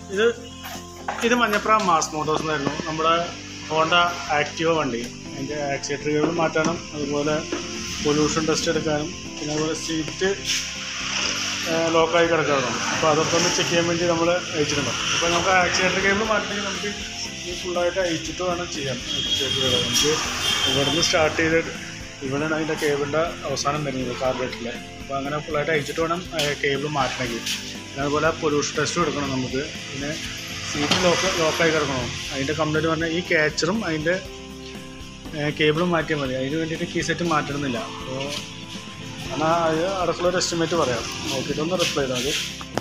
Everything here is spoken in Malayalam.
ഇത് ഇത് മഞ്ഞപ്ര മാസ് മോട്ടോഴ്സ് എന്നായിരുന്നു നമ്മുടെ ഹോണ്ട ആക്റ്റീവ വണ്ടി അതിൻ്റെ ആക്സിലേറ്റർ കേബിൾ മാറ്റാനും അതുപോലെ പൊല്യൂഷൻ ടെസ്റ്റ് എടുക്കാനും പിന്നെ അതുപോലെ സീറ്റ് ലോക്കായി കിടക്കാറുണ്ട് അപ്പോൾ അതൊക്കെ ഒന്ന് ചെക്ക് ചെയ്യാൻ വേണ്ടി നമ്മൾ അയച്ചിട്ടുണ്ട് അപ്പോൾ നമുക്ക് ആക്സിലേറ്റർ കേബിൾ മാറ്റണമെങ്കിൽ നമുക്ക് ഈ ഫുള്ളായിട്ട് അയച്ചിട്ട് വേണം ചെയ്യാൻ ആക്സിലേറ്റർ നമുക്ക് ഇവിടുന്ന് സ്റ്റാർട്ട് ചെയ്തിട്ട് ഇവിടെയാണ് അതിൻ്റെ കേബിളിൻ്റെ അവസാനം വരുന്നത് കാർബറേറ്ററിൽ അപ്പോൾ അങ്ങനെ ഫുള്ളായിട്ട് അയച്ചിട്ട് വേണം കേബിൾ മാറ്റണമെങ്കിൽ പിന്നെ അതുപോലെ പൊല്യൂഷൻ ടെസ്റ്റും എടുക്കണം നമുക്ക് പിന്നെ സീറ്റ് ലോക്ക് ലോക്കായി കിടക്കണം അതിൻ്റെ കംപ്ലൈൻറ്റ് പറഞ്ഞാൽ ഈ ക്യാച്ചറും അതിൻ്റെ കേബിളും മാറ്റിയാൽ മതി അതിന് വേണ്ടിയിട്ട് കീ സെറ്റ് മാറ്റണമെന്നില്ല അപ്പോൾ എന്നാൽ അത് അടക്കമുള്ള ഒരു എസ്റ്റിമേറ്റ് പറയാം നോക്കിയിട്ടൊന്ന് റിപ്ലൈ ചെയ്താൽ മതി